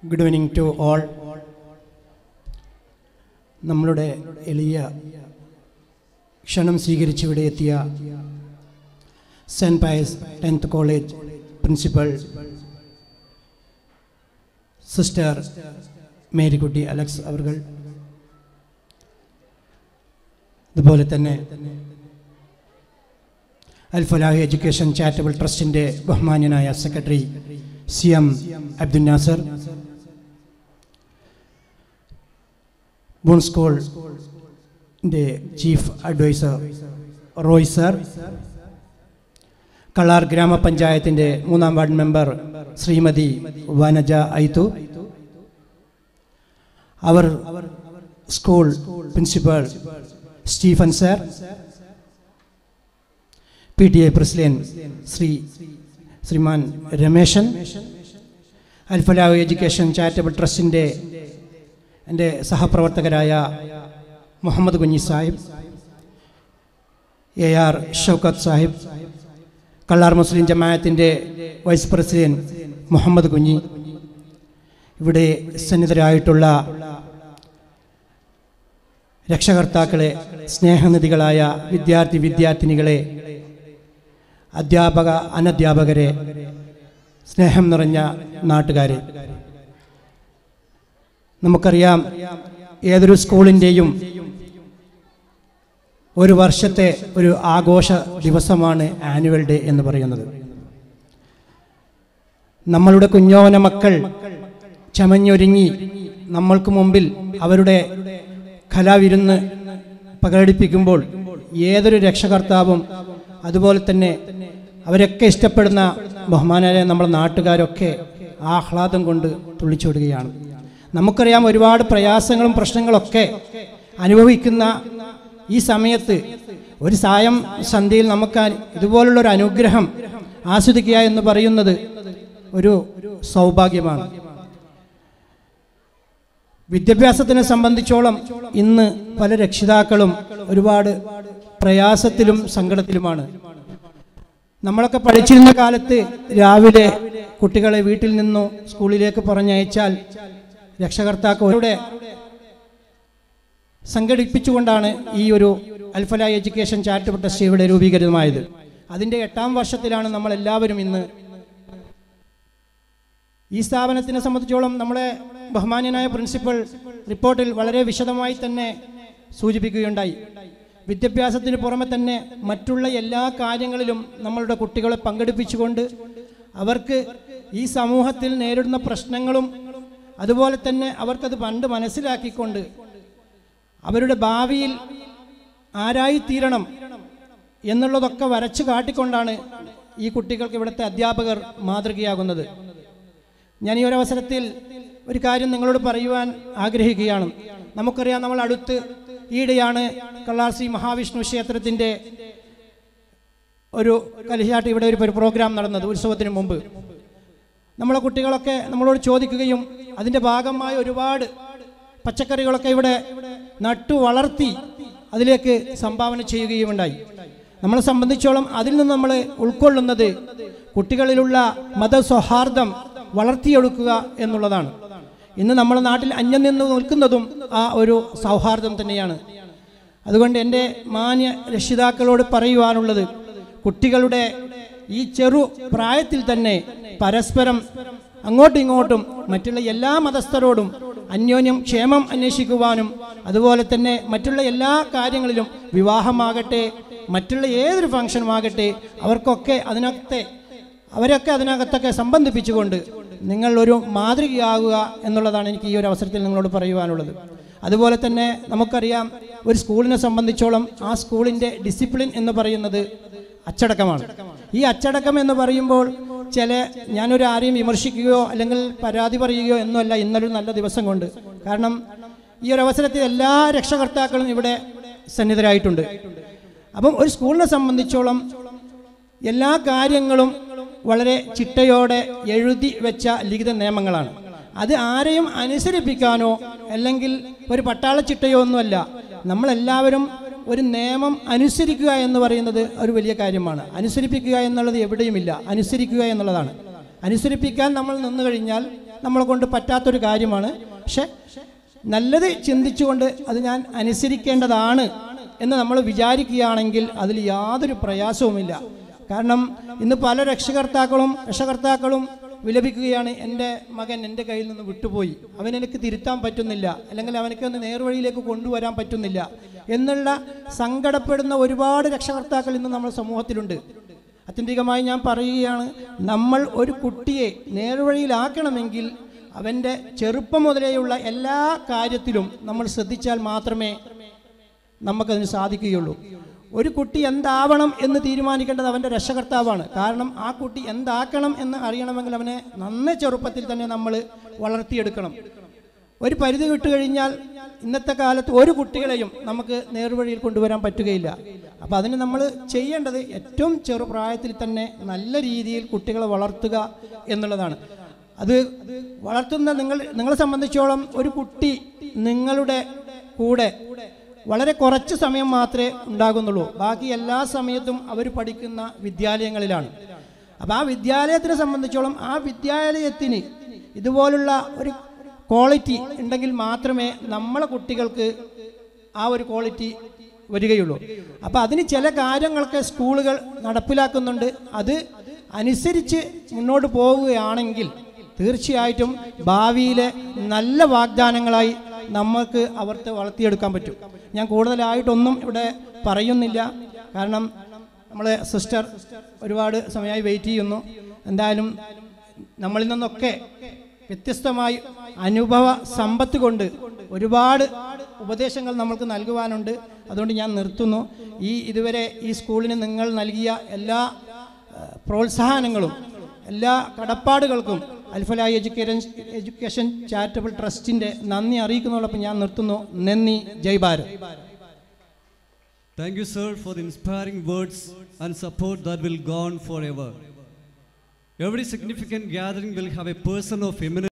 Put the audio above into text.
Good evening to all നമ്മളുടെ എളിയ ക്ഷണം സ്വീകരിച്ച് ഇവിടെ എത്തിയ Saint Pius Tenth College principal sister Marykutty Alex അവർ അതുപോലെ തന്നെ അൽഫലാഹ് എഡ്യൂക്കേഷൻ ചാരിറ്റബിൾ ട്രസ്റ്റിൻ്റെ ബഹുമാന്യനായ secretary C M Abdul Nasar ബൂൺ സ്കൂളിൻ്റെ chief adviser Roy sir Kallar ഗ്രാമപഞ്ചായത്തിൻ്റെ മൂന്നാം വാർഡ് മെമ്പർ ശ്രീമതി വനജ ഐതു അവർ school principal Stephen sir P T A president Shri Shriman Rameshan Alfalah education charitable ട്രസ്റ്റിൻ്റെ എൻ്റെ സഹപ്രവർത്തകരായ Muhammad Kunhi Sahib A R Shoukath Sahib Kallar Muslim ജമാഅത്തിൻ്റെ വൈസ് പ്രസിഡന്റ് മുഹമ്മദ് കുഞ്ഞി ഇവിടെ സന്നിധരായിട്ടുള്ള രക്ഷകർത്താക്കളെ സ്നേഹനിധികളായ വിദ്യാർത്ഥി വിദ്യാർത്ഥിനികളെ അധ്യാപക അനധ്യാപകരെ സ്നേഹം നിറഞ്ഞ നാട്ടുകാരെ നമുക്കറിയാം ഏതൊരു സ്കൂളിൻ്റെയും ഒരു വർഷത്തെ ഒരു ആഘോഷ ദിവസമാണ് ആനുവൽ ഡേ എന്ന് പറയുന്നത് നമ്മളുടെ കുഞ്ഞോന മക്കൾ ചമഞ്ഞൊരുങ്ങി നമ്മൾക്ക് മുമ്പിൽ അവരുടെ കലാവിരുന്ന് പ്രകടിപ്പിക്കുമ്പോൾ ഏതൊരു രക്ഷകർത്താവും അതുപോലെ തന്നെ അവരൊക്കെ ഇഷ്ടപ്പെടുന്ന ബഹുമാനായ നമ്മുടെ നാട്ടുകാരൊക്കെ ആഹ്ലാദം കൊണ്ട് തുള്ളിച്ചോടുകയാണ് നമുക്കറിയാം ഒരുപാട് പ്രയാസങ്ങളും പ്രശ്നങ്ങളൊക്കെ അനുഭവിക്കുന്ന ഈ സമയത്ത് ഒരു സായം സന്ധ്യയിൽ നമുക്ക് ഇതുപോലുള്ള ഒരു അനുഗ്രഹം ആസ്വദിക്കുക എന്ന് പറയുന്നത് ഒരു സൗഭാഗ്യമാണ് വിദ്യാഭ്യാസത്തിനെ സംബന്ധിച്ചോളം ഇന്ന് പല രക്ഷിതാക്കളും ഒരുപാട് പ്രയാസത്തിലും സങ്കടത്തിലുമാണ് നമ്മളൊക്കെ പഠിച്ചിരുന്ന കാലത്ത് രാവിലെ കുട്ടികളെ വീട്ടിൽ നിന്നു സ്കൂളിലേക്ക് പറഞ്ഞയച്ചാൽ രക്ഷകർത്താക്കളുടെ സംഘടിപ്പിച്ചുകൊണ്ടാണ് ഈ ഒരു അൽഫല എഡ്യൂക്കേഷൻ ചാരിറ്റബിൾ ട്രസ്റ്റ് ഇവിടെ രൂപീകൃതമായത് അതിൻ്റെ എട്ടാം വർഷത്തിലാണ് നമ്മൾ എല്ലാവരും ഇന്ന് ഈ സ്ഥാപനത്തിനെ സംബന്ധിച്ചോളം നമ്മളെ ബഹുമാന്യനായ പ്രിൻസിപ്പൽ റിപ്പോർട്ടിൽ വളരെ വിശദമായി തന്നെ സൂചിപ്പിക്കുകയുണ്ടായി വിദ്യാഭ്യാസത്തിന് പുറമെ തന്നെ മറ്റുള്ള എല്ലാ കാര്യങ്ങളിലും നമ്മളുടെ കുട്ടികളെ പങ്കെടുപ്പിച്ചുകൊണ്ട് അവർക്ക് ഈ സമൂഹത്തിൽ നേരിടുന്ന പ്രശ്നങ്ങളും അതുപോലെ തന്നെ അവർക്കത് പണ്ട് മനസ്സിലാക്കിക്കൊണ്ട് അവരുടെ ഭാവിയിൽ ആരായി തീരണം എന്നുള്ളതൊക്കെ വരച്ചു കാട്ടിക്കൊണ്ടാണ് ഈ കുട്ടികൾക്ക് ഇവിടുത്തെ അധ്യാപകർ മാതൃകയാകുന്നത് ഞാൻ ഈ ഒരു അവസരത്തിൽ ഒരു കാര്യം നിങ്ങളോട് പറയുവാൻ ആഗ്രഹിക്കുകയാണ് നമുക്കറിയാം നമ്മൾ അടുത്ത് ഈയിടെയാണ് കള്ളാർസി മഹാവിഷ്ണു ക്ഷേത്രത്തിൻ്റെ ഒരു കലിശാട്ട് ഇവിടെ ഒരു പ്രോഗ്രാം നടന്നത് ഉത്സവത്തിന് മുമ്പ് നമ്മളെ കുട്ടികളൊക്കെ നമ്മളോട് ചോദിക്കുകയും അതിൻ്റെ ഭാഗമായ ഒരുപാട് പച്ചക്കറികളൊക്കെ ഇവിടെ നട്ടു വളർത്തി അതിലേക്ക് സംഭാവന ചെയ്യുകയും ഉണ്ടായി നമ്മളെ സംബന്ധിച്ചോളം അതിൽ നിന്ന് നമ്മൾ ഉൾക്കൊള്ളുന്നത് കുട്ടികളിലുള്ള മതസൗഹാർദ്ദം വളർത്തിയെടുക്കുക എന്നുള്ളതാണ് ഇന്ന് നമ്മുടെ നാട്ടിൽ അന്യം നിന്ന് നിൽക്കുന്നതും ആ ഒരു സൗഹാർദ്ദം തന്നെയാണ് അതുകൊണ്ട് എൻ്റെ മാന്യ രക്ഷിതാക്കളോട് പറയുവാനുള്ളത് കുട്ടികളുടെ ഈ ചെറു പ്രായത്തിൽ തന്നെ പരസ്പരം അങ്ങോട്ടും ഇങ്ങോട്ടും മറ്റുള്ള എല്ലാ മതസ്ഥരോടും അന്യോന്യം ക്ഷേമം അന്വേഷിക്കുവാനും അതുപോലെ തന്നെ മറ്റുള്ള എല്ലാ കാര്യങ്ങളിലും വിവാഹമാകട്ടെ മറ്റുള്ള ഏതൊരു ഫംഗ്ഷനുമാകട്ടെ അവർക്കൊക്കെ അതിനകത്തെ അവരൊക്കെ അതിനകത്തൊക്കെ സംബന്ധിപ്പിച്ചുകൊണ്ട് നിങ്ങൾ ഒരു മാതൃകയാകുക എന്നുള്ളതാണ് എനിക്ക് ഈ ഒരു അവസരത്തിൽ നിങ്ങളോട് പറയുവാനുള്ളത് അതുപോലെ തന്നെ നമുക്കറിയാം ഒരു സ്കൂളിനെ സംബന്ധിച്ചോളം ആ സ്കൂളിൻ്റെ ഡിസിപ്ലിൻ എന്ന് പറയുന്നത് അച്ചടക്കമാണ് ഈ അച്ചടക്കം എന്ന് പറയുമ്പോൾ ചില ഞാനൊരു ആരെയും വിമർശിക്കുകയോ അല്ലെങ്കിൽ പരാതി പറയുകയോ എന്നല്ല ഇന്നൊരു നല്ല ദിവസം കൊണ്ട് കാരണം ഈ ഒരു അവസരത്തിൽ എല്ലാ രക്ഷകർത്താക്കളും ഇവിടെ സന്നിധരായിട്ടുണ്ട് അപ്പം ഒരു സ്കൂളിനെ സംബന്ധിച്ചോളം എല്ലാ കാര്യങ്ങളും വളരെ ചിട്ടയോടെ എഴുതി വെച്ച ലിഖിത നിയമങ്ങളാണ് അത് ആരെയും അനുസരിപ്പിക്കാനോ അല്ലെങ്കിൽ ഒരു പട്ടാള ചിട്ടയോ ഒന്നുമല്ല നമ്മളെല്ലാവരും ഒരു നിയമം അനുസരിക്കുക എന്ന് പറയുന്നത് ഒരു വലിയ കാര്യമാണ് അനുസരിപ്പിക്കുക എന്നുള്ളത് എവിടെയുമില്ല അനുസരിക്കുക എന്നുള്ളതാണ് അനുസരിപ്പിക്കാൻ നമ്മൾ നിന്നു കഴിഞ്ഞാൽ നമ്മളെ കൊണ്ട് പറ്റാത്തൊരു കാര്യമാണ് പക്ഷെ നല്ലത് ചിന്തിച്ചുകൊണ്ട് അത് ഞാൻ അനുസരിക്കേണ്ടതാണ് എന്ന് നമ്മൾ വിചാരിക്കുകയാണെങ്കിൽ അതിൽ യാതൊരു പ്രയാസവുമില്ല കാരണം ഇന്ന് പല രക്ഷകർത്താക്കളും രക്ഷകർത്താക്കളും വിലപിക്കുകയാണ് എൻ്റെ മകൻ എൻ്റെ കയ്യിൽ നിന്ന് വിട്ടുപോയി അവനെനിക്ക് തിരുത്താൻ പറ്റുന്നില്ല അല്ലെങ്കിൽ അവനക്ക് ഒന്ന് നേർവഴിയിലേക്ക് കൊണ്ടുവരാൻ പറ്റുന്നില്ല എന്നുള്ള സങ്കടപ്പെടുന്ന ഒരുപാട് രക്ഷകർത്താക്കൾ ഇന്ന് നമ്മുടെ സമൂഹത്തിലുണ്ട് അത്യന്തികമായി ഞാൻ പറയുകയാണ് നമ്മൾ ഒരു കുട്ടിയെ നേർവഴിയിലാക്കണമെങ്കിൽ അവൻ്റെ ചെറുപ്പം മുതലേയുള്ള എല്ലാ കാര്യത്തിലും നമ്മൾ ശ്രദ്ധിച്ചാൽ മാത്രമേ നമുക്കതിന് സാധിക്കുകയുള്ളൂ ഒരു കുട്ടി എന്താവണം എന്ന് തീരുമാനിക്കേണ്ടത് അവൻ്റെ രക്ഷകർത്താവാണ് കാരണം ആ കുട്ടി എന്താക്കണം എന്ന് അറിയണമെങ്കിൽ അവനെ നന്നേ ചെറുപ്പത്തിൽ തന്നെ നമ്മൾ വളർത്തിയെടുക്കണം ഒരു പരിധി വിട്ടു കഴിഞ്ഞാൽ ഇന്നത്തെ കാലത്ത് ഒരു കുട്ടികളെയും നമുക്ക് നേർവഴിയിൽ കൊണ്ടുവരാൻ പറ്റുകയില്ല അപ്പോൾ അതിന് നമ്മൾ ചെയ്യേണ്ടത് ഏറ്റവും ചെറുപ്രായത്തിൽ തന്നെ നല്ല രീതിയിൽ കുട്ടികളെ വളർത്തുക എന്നുള്ളതാണ് അത് വളർത്തുന്ന നിങ്ങൾ നിങ്ങളെ സംബന്ധിച്ചോളം ഒരു കുട്ടി നിങ്ങളുടെ കൂടെ വളരെ കുറച്ച് സമയം മാത്രമേ ഉണ്ടാകുന്നുള്ളൂ ബാക്കി എല്ലാ സമയത്തും അവർ പഠിക്കുന്ന വിദ്യാലയങ്ങളിലാണ് അപ്പോൾ ആ വിദ്യാലയത്തിനെ സംബന്ധിച്ചോളം ആ വിദ്യാലയത്തിന് ഇതുപോലുള്ള ഒരു ക്വാളിറ്റി ഉണ്ടെങ്കിൽ മാത്രമേ നമ്മളെ കുട്ടികൾക്ക് ആ ഒരു ക്വാളിറ്റി വരികയുള്ളൂ അപ്പോൾ അതിന് ചില കാര്യങ്ങളൊക്കെ സ്കൂളുകൾ നടപ്പിലാക്കുന്നുണ്ട് അത് അനുസരിച്ച് മുന്നോട്ട് പോവുകയാണെങ്കിൽ തീർച്ചയായിട്ടും ഭാവിയിലെ നല്ല വാഗ്ദാനങ്ങളായി നമുക്ക് അവർക്ക് വളർത്തിയെടുക്കാൻ പറ്റും ഞാൻ കൂടുതലായിട്ടൊന്നും ഇവിടെ പറയുന്നില്ല കാരണം നമ്മളെ സിസ്റ്റർ ഒരുപാട് സമയമായി വെയിറ്റ് ചെയ്യുന്നു എന്തായാലും നമ്മളിൽ നിന്നൊക്കെ വ്യത്യസ്തമായി അനുഭവ സമ്പത്ത് കൊണ്ട് ഒരുപാട് ഉപദേശങ്ങൾ നമ്മൾക്ക് നൽകുവാനുണ്ട് അതുകൊണ്ട് ഞാൻ നിർത്തുന്നു ഈ ഇതുവരെ ഈ സ്കൂളിന് നിങ്ങൾ നൽകിയ എല്ലാ ഏഹ്, പ്രോത്സാഹനങ്ങളും എല്ലാ കടപ്പാടുകൾക്കും അൽഫലായി എഡ്യൂക്കേഷൻ എഡ്യൂക്കേഷൻ ചാരിറ്റബിൾ ട്രസ്റ്റിൻ്റെ നന്ദി അറിയിക്കുന്നതോടൊപ്പം ഞാൻ നിർത്തുന്നു നന്ദി ജയ് Bharat Thank you, sir, for the inspiring words and support that will go on forever. Every significant gathering will have a person of eminence.